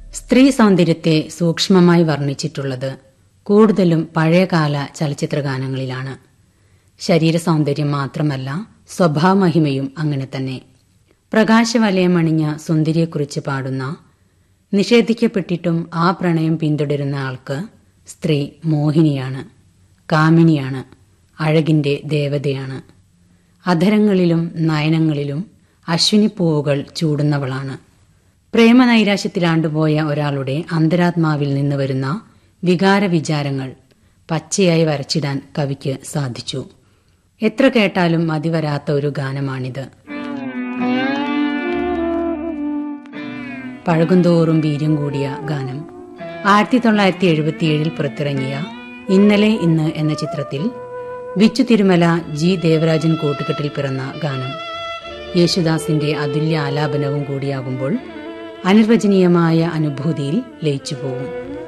സ്ത്രീ സൗന്ദര്യത്തെ സൂക്ഷ്മമായി വർണ്ണിച്ചിട്ടുള്ളത് കൂടുതലും പഴയകാല ചലച്ചിത്രഗാനങ്ങളിലാണ് ശരീര സൗന്ദര്യം മാത്രമല്ല സ്വഭാവമഹിമയും അങ്ങനെ തന്നെ പ്രകാശവലയമണിഞ്ഞ സുന്ദരിയെക്കുറിച്ച് പാടുന്ന നിഷേധിക്കപ്പെട്ടിട്ടും ആ പ്രണയം പിന്തുടരുന്ന ആൾക്ക് സ്ത്രീ മോഹിനിയാണ് കാമിനിയാണ് അഴകിന്റെ ദേവതയാണ് അധരങ്ങളിലും നയനങ്ങളിലും അശ്വിനിപ്പൂവുകൾ ചൂടുന്നവളാണ് പ്രേമനൈരാശ്യത്തിലാണ്ടുപോയ ഒരാളുടെ അന്തരാത്മാവിൽ നിന്ന് വരുന്ന വികാര വിചാരങ്ങൾ പച്ചയായി വരച്ചിടാൻ കവിക്ക് സാധിച്ചു എത്ര കേട്ടാലും മതിവരാത്ത ഒരു ഗാനമാണിത് പഴകുന്തോറും വീര്യം കൂടിയ ഗാനം ആയിരത്തി തൊള്ളായിരത്തി എഴുപത്തിയേഴിൽ പുറത്തിറങ്ങിയ ഇന്നലെ ഇന്ന് എന്ന ചിത്രത്തിൽ വിച്ചു തിരുമല ജി ദേവരാജൻ കൂട്ടുകെട്ടിൽ പിറന്ന ഗാനം യേശുദാസിന്റെ അതുല്യ ആലാപനവും കൂടിയാകുമ്പോൾ അനിർവചനീയമായ അനുഭൂതിയിൽ ലയിച്ചു പോകും